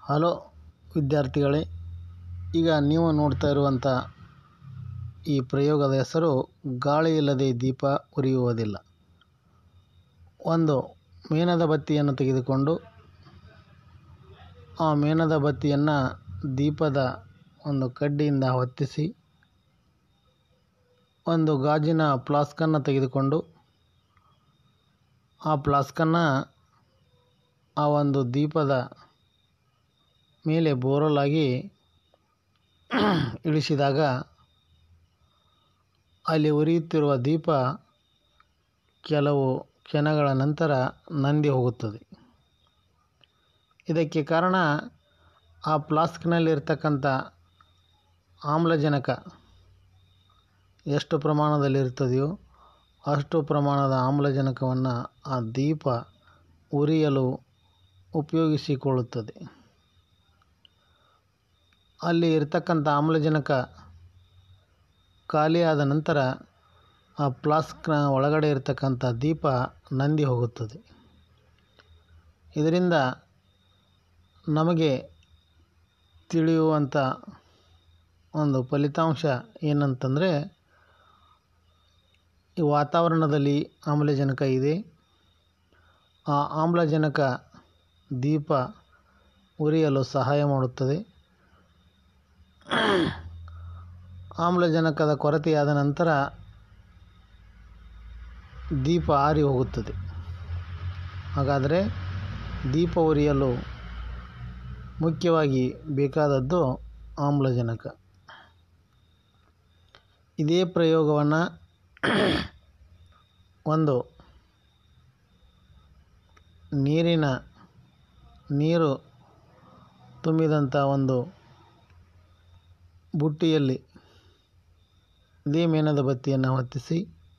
hello ವಿದ್ಯಾರ್ಥಿಗಳೇ ಈಗ ನೀವು ನೋಡ್ತಾ ಇರುವಂಥ ಈ ಪ್ರಯೋಗದ ಹೆಸರು ಗಾಳಿ ಇಲ್ಲದೆ ದೀಪ ಉರಿಯುವುದಿಲ್ಲ ಒಂದು ಮೇಣದ ಬತ್ತಿಯನ್ನು ತೆಗೆದುಕೊಂಡು ಆ ಮೇಣದ ಬತ್ತಿಯನ್ನು ದೀಪದ ಒಂದು ಕಡ್ಡಿಯಿಂದ ಹೊತ್ತಿಸಿ ಒಂದು ಗಾಜಿನ ಫ್ಲಾಸ್ಕನ್ನು ತೆಗೆದುಕೊಂಡು ಆ ಫ್ಲಾಸ್ಕನ್ನು ಆ ಒಂದು ದೀಪದ ಮೇಲೆ ಬೋರಲಾಗಿ ಇಳಿಸಿದಾಗ ಅಲ್ಲಿ ಉರಿಯುತ್ತಿರುವ ದೀಪ ಕೆಲವು ಕ್ಷಣಗಳ ನಂತರ ನಂದಿ ಹೋಗುತ್ತದೆ ಇದಕ್ಕೆ ಕಾರಣ ಆ ಫ್ಲಾಸ್ಕ್ನಲ್ಲಿರ್ತಕ್ಕಂಥ ಆಮ್ಲಜನಕ ಎಷ್ಟು ಪ್ರಮಾಣದಲ್ಲಿರ್ತದೆಯೋ ಅಷ್ಟು ಪ್ರಮಾಣದ ಆಮ್ಲಜನಕವನ್ನು ಆ ದೀಪ ಉರಿಯಲು ಉಪಯೋಗಿಸಿಕೊಳ್ಳುತ್ತದೆ ಅಲ್ಲಿ ಇರ್ತಕ್ಕಂಥ ಆಮ್ಲಜನಕ ಖಾಲಿಯಾದ ನಂತರ ಆ ಫ್ಲಾಸ್ಕ್ನ ಒಳಗಡೆ ಇರತಕ್ಕಂಥ ದೀಪ ನಂದಿ ಹೋಗುತ್ತದೆ ಇದರಿಂದ ನಮಗೆ ತಿಳಿಯುವಂಥ ಒಂದು ಫಲಿತಾಂಶ ಏನಂತಂದರೆ ಈ ವಾತಾವರಣದಲ್ಲಿ ಆಮ್ಲಜನಕ ಇದೆ ಆ ಆಮ್ಲಜನಕ ದೀಪ ಉರಿಯಲು ಸಹಾಯ ಮಾಡುತ್ತದೆ ಆಮ್ಲಜನಕದ ಕೊರತೆಯಾದ ನಂತರ ದೀಪ ಆರಿ ಹೋಗುತ್ತದೆ ಹಾಗಾದರೆ ದೀಪ ಉರಿಯಲು ಮುಖ್ಯವಾಗಿ ಬೇಕಾದದ್ದು ಆಮ್ಲಜನಕ ಇದೇ ಪ್ರಯೋಗವನ್ನು ಒಂದು ನೀರಿನ ನೀರು ತುಂಬಿದಂಥ ಒಂದು ಬುಟ್ಟಿಯಲ್ಲಿ ಇದೇ ಮೇಣದ ಬತ್ತಿಯನ್ನು ಹೊತ್ತಿಸಿ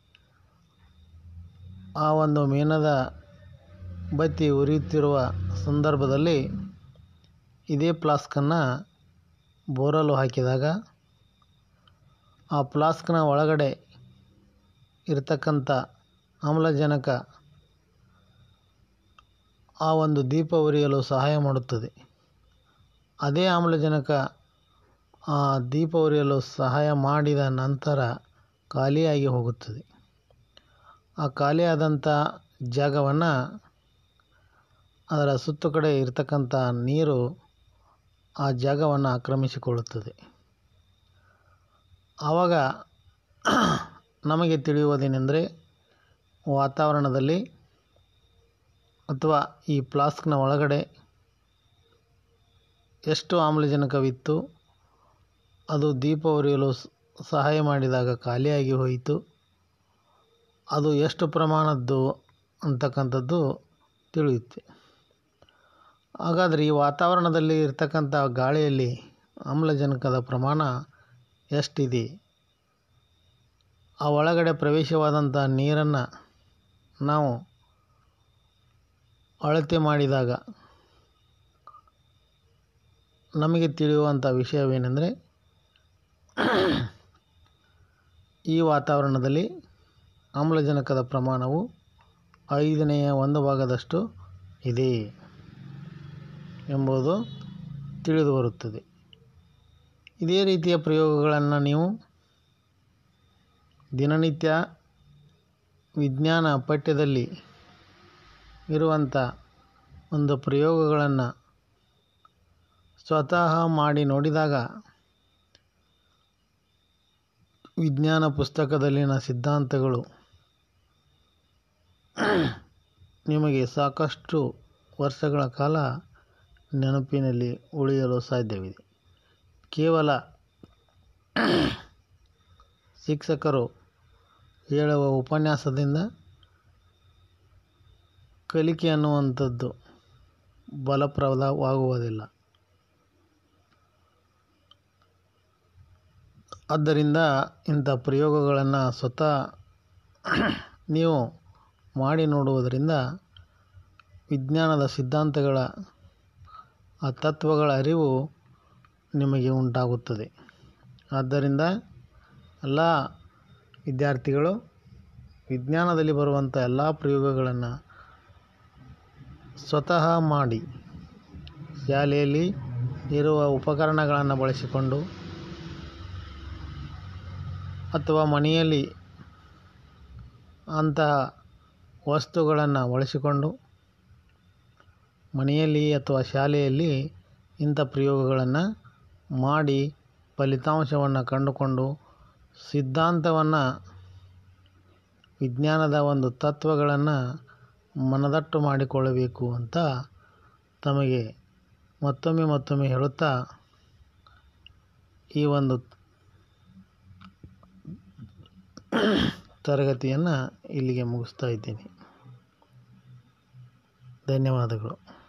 ಆ ಒಂದು ಮೇಣದ ಬತ್ತಿ ಉರಿಯುತ್ತಿರುವ ಸಂದರ್ಭದಲ್ಲಿ ಇದೇ ಫ್ಲಾಸ್ಕನ್ನು ಬೋರಲು ಹಾಕಿದಾಗ ಆ ಫ್ಲಾಸ್ಕ್ನ ಒಳಗಡೆ ಇರತಕ್ಕಂಥ ಆಮ್ಲಜನಕ ಆ ಒಂದು ದೀಪ ಉರಿಯಲು ಸಹಾಯ ಮಾಡುತ್ತದೆ ಅದೇ ಆಮ್ಲಜನಕ ಆ ದೀಪ ಉರಿಯಲು ಸಹಾಯ ಮಾಡಿದ ನಂತರ ಖಾಲಿಯಾಗಿ ಹೋಗುತ್ತದೆ ಆ ಖಾಲಿಯಾದಂಥ ಜಾಗವನ್ನು ಅದರ ಸುತ್ತು ಕಡೆ ಇರತಕ್ಕಂಥ ನೀರು ಆ ಜಾಗವನ್ನು ಆಕ್ರಮಿಸಿಕೊಳ್ಳುತ್ತದೆ ಆವಾಗ ನಮಗೆ ತಿಳಿಯುವುದೇನೆಂದರೆ ವಾತಾವರಣದಲ್ಲಿ ಅಥವಾ ಈ ಫ್ಲಾಸ್ಕ್ನ ಒಳಗಡೆ ಎಷ್ಟು ಆಮ್ಲಜನಕವಿತ್ತು ಅದು ದೀಪ ಉರಿಯಲು ಸಹಾಯ ಮಾಡಿದಾಗ ಖಾಲಿಯಾಗಿ ಹೋಯಿತು ಅದು ಎಷ್ಟು ಪ್ರಮಾಣದ್ದು ಅಂತಕ್ಕಂಥದ್ದು ತಿಳಿಯುತ್ತೆ ಹಾಗಾದರೆ ಈ ವಾತಾವರಣದಲ್ಲಿ ಇರ್ತಕ್ಕಂಥ ಗಾಳಿಯಲ್ಲಿ ಆಮ್ಲಜನಕದ ಪ್ರಮಾಣ ಎಷ್ಟಿದೆ ಆ ಒಳಗಡೆ ಪ್ರವೇಶವಾದಂಥ ನೀರನ್ನು ನಾವು ಅಳತೆ ಮಾಡಿದಾಗ ನಮಗೆ ತಿಳಿಯುವಂಥ ವಿಷಯವೇನೆಂದರೆ ಈ ವಾತಾವರಣದಲ್ಲಿ ಆಮ್ಲಜನಕದ ಪ್ರಮಾಣವು ಐದನೆಯ ಒಂದು ಭಾಗದಷ್ಟು ಇದೆ ಎಂಬುದು ತಿಳಿದು ಬರುತ್ತದೆ ಇದೇ ರೀತಿಯ ಪ್ರಯೋಗಗಳನ್ನು ನೀವು ದಿನನಿತ್ಯ ವಿಜ್ಞಾನ ಪಠ್ಯದಲ್ಲಿ ಇರುವಂಥ ಒಂದು ಪ್ರಯೋಗಗಳನ್ನು ಸ್ವತಃ ಮಾಡಿ ನೋಡಿದಾಗ ವಿಜ್ಞಾನ ಪುಸ್ತಕದಲ್ಲಿನ ಸಿದ್ಧಾಂತಗಳು ನಿಮಗೆ ಸಾಕಷ್ಟು ವರ್ಷಗಳ ಕಾಲ ನೆನಪಿನಲ್ಲಿ ಉಳಿಯಲು ಸಾಧ್ಯವಿದೆ ಕೇವಲ ಶಿಕ್ಷಕರು ಹೇಳುವ ಉಪನ್ಯಾಸದಿಂದ ಕಲಿಕೆ ಅನ್ನುವಂಥದ್ದು ಫಲಪ್ರದವಾಗುವುದಿಲ್ಲ ಆದ್ದರಿಂದ ಇಂಥ ಪ್ರಯೋಗಗಳನ್ನು ಸ್ವತಃ ನೀವು ಮಾಡಿ ನೋಡುವುದರಿಂದ ವಿಜ್ಞಾನದ ಸಿದ್ಧಾಂತಗಳ ಆ ತತ್ವಗಳ ಅರಿವು ನಿಮಗೆ ಉಂಟಾಗುತ್ತದೆ ಆದ್ದರಿಂದ ಎಲ್ಲ ವಿದ್ಯಾರ್ಥಿಗಳು ವಿಜ್ಞಾನದಲ್ಲಿ ಬರುವಂಥ ಎಲ್ಲ ಪ್ರಯೋಗಗಳನ್ನು ಸ್ವತಃ ಮಾಡಿ ಶಾಲೆಯಲ್ಲಿ ಇರುವ ಉಪಕರಣಗಳನ್ನು ಬಳಸಿಕೊಂಡು ಅಥವಾ ಮನೆಯಲ್ಲಿ ಅಂತಹ ವಸ್ತುಗಳನ್ನು ಬಳಸಿಕೊಂಡು ಮನೆಯಲ್ಲಿ ಅಥವಾ ಶಾಲೆಯಲ್ಲಿ ಇಂಥ ಪ್ರಯೋಗಗಳನ್ನು ಮಾಡಿ ಫಲಿತಾಂಶವನ್ನು ಕಂಡುಕೊಂಡು ಸಿದ್ಧಾಂತವನ್ನು ವಿಜ್ಞಾನದ ಒಂದು ತತ್ವಗಳನ್ನು ಮನದಟ್ಟು ಮಾಡಿಕೊಳ್ಳಬೇಕು ಅಂತ ತಮಗೆ ಮತ್ತೊಮ್ಮೆ ಮತ್ತೊಮ್ಮೆ ಹೇಳುತ್ತಾ ಈ ಒಂದು ತರಗತಿಯನ್ನು ಇಲ್ಲಿಗೆ ಮುಗಿಸ್ತಾ ಇದ್ದೀನಿ ಧನ್ಯವಾದಗಳು